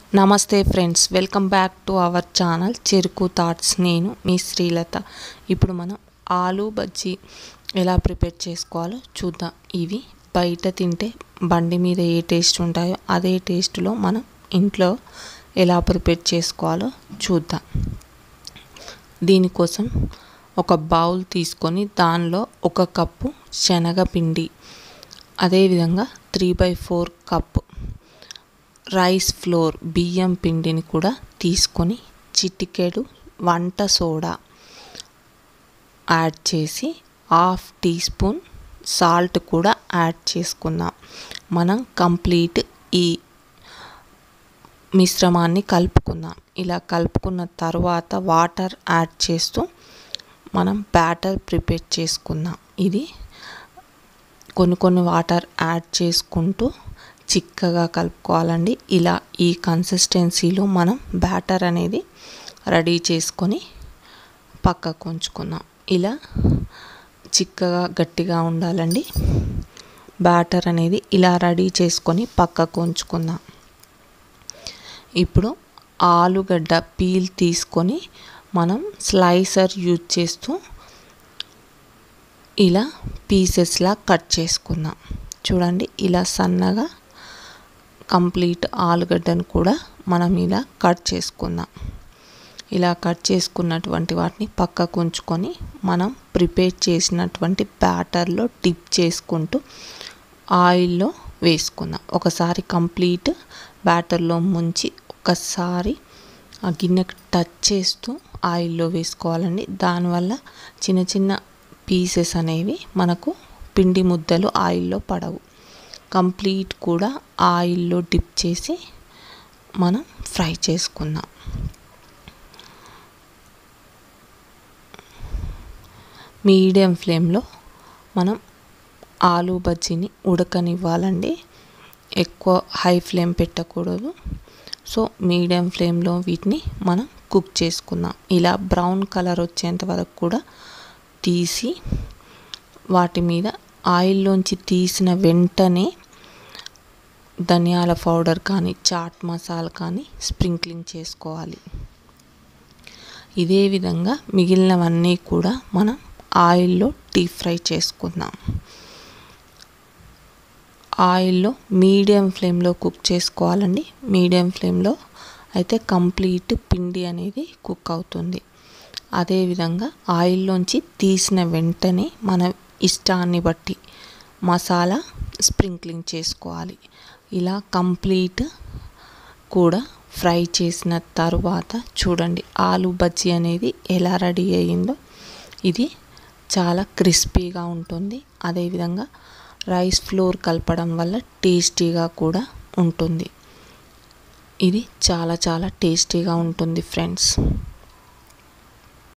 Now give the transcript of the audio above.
నమస్తే friends welcome back to our channel Cheruku thoughts నేను మీ శ్రీలత ఇప్పుడు మనం ఆలు బజ్జీ ఎలా ప్రిపేర్ చేసుకోవాలో చూద్దాం ఇవి బయట తింటే బండి మీద ఏ టేస్ట్ ఉంటాయో అదే టేస్ట్లో మనం ఇంట్లో ఎలా ప్రిపేర్ చేసుకోవాలో చూద్దాం దీనికోసం ఒక బౌల్ తీసుకొని దానిలో ఒక కప్పు శనగపిండి అదేవిధంగా three by four cup rice flour బియ్యం పిండిని కూడా తీసుకొని చిటికెడు వంట సోడా యాడ్ చేసి హాఫ్ టీ స్పూన్ సాల్ట్ కూడా యాడ్ చేసుకుందాం మనం కంప్లీట్ ఈ మిశ్రమాన్ని కలుపుకుందాం ఇలా కలుపుకున్న తర్వాత వాటర్ యాడ్ చేస్తూ మనం బ్యాటర్ ప్రిపేర్ చేసుకుందాం ఇది కొన్ని కొన్ని వాటర్ యాడ్ చేసుకుంటూ చిక్కగా కలుపుకోవాలండి ఇలా ఈ కన్సిస్టెన్సీలో మనం బ్యాటర్ అనేది రెడీ చేసుకొని పక్కకు ఉంచుకుందాం ఇలా చిక్కగా గట్టిగా ఉండాలండి బ్యాటర్ అనేది ఇలా రెడీ చేసుకొని పక్కకు ఉంచుకుందాం ఇప్పుడు ఆలుగడ్డ పీల్ తీసుకొని మనం స్లైసర్ యూజ్ చేస్తూ ఇలా పీసెస్లా కట్ చేసుకుందాం చూడండి ఇలా సన్నగా కంప్లీట్ ఆలుగడ్డను కూడా మనం ఇలా కట్ చేసుకుందాం ఇలా కట్ చేసుకున్నటువంటి వాటిని పక్కకు ఉంచుకొని మనం ప్రిపేర్ చేసినటువంటి బ్యాటర్లో డిప్ చేసుకుంటూ ఆయిల్లో వేసుకుందాం ఒకసారి కంప్లీట్ బ్యాటర్లో ముంచి ఒకసారి ఆ గిన్నెకి టచ్ చేస్తూ ఆయిల్లో వేసుకోవాలండి దానివల్ల చిన్న చిన్న పీసెస్ అనేవి మనకు పిండి ముద్దలు ఆయిల్లో పడవు కంప్లీట్ కూడా ఆయిల్లో డిప్ చేసి మనం ఫ్రై చేసుకుందాం మీడియం ఫ్లేమ్లో మనం ఆలు బజ్జీని ఉడకనివ్వాలండి ఎక్కువ హై ఫ్లేమ్ పెట్టకూడదు సో మీడియం ఫ్లేమ్లో వీటిని మనం కుక్ చేసుకుందాం ఇలా బ్రౌన్ కలర్ వచ్చేంత వరకు కూడా తీసి వాటి మీద ఆయిల్లోంచి తీసిన వెంటనే ధనియాల పౌడర్ కానీ చాట్ మసాలా కానీ స్ప్రింక్లింగ్ చేసుకోవాలి ఇదే విధంగా మిగిలినవన్నీ కూడా మనం ఆయిల్లో డీప్ ఫ్రై చేసుకుందాం ఆయిల్లో మీడియం ఫ్లేమ్లో కుక్ చేసుకోవాలండి మీడియం ఫ్లేమ్లో అయితే కంప్లీట్ పిండి అనేది కుక్ అవుతుంది అదేవిధంగా ఆయిల్లోంచి తీసిన వెంటనే మన ఇష్టాన్ని బట్టి మసాలా స్ప్రింక్లింగ్ చేసుకోవాలి ఇలా కంప్లీట్ కూడా ఫ్రై చేసిన తర్వాత చూడండి ఆలు బజ్జీ అనేది ఎలా రెడీ అయ్యిందో ఇది చాలా క్రిస్పీగా ఉంటుంది అదేవిధంగా రైస్ ఫ్లోర్ కలపడం వల్ల టేస్టీగా కూడా ఉంటుంది ఇది చాలా చాలా టేస్టీగా ఉంటుంది ఫ్రెండ్స్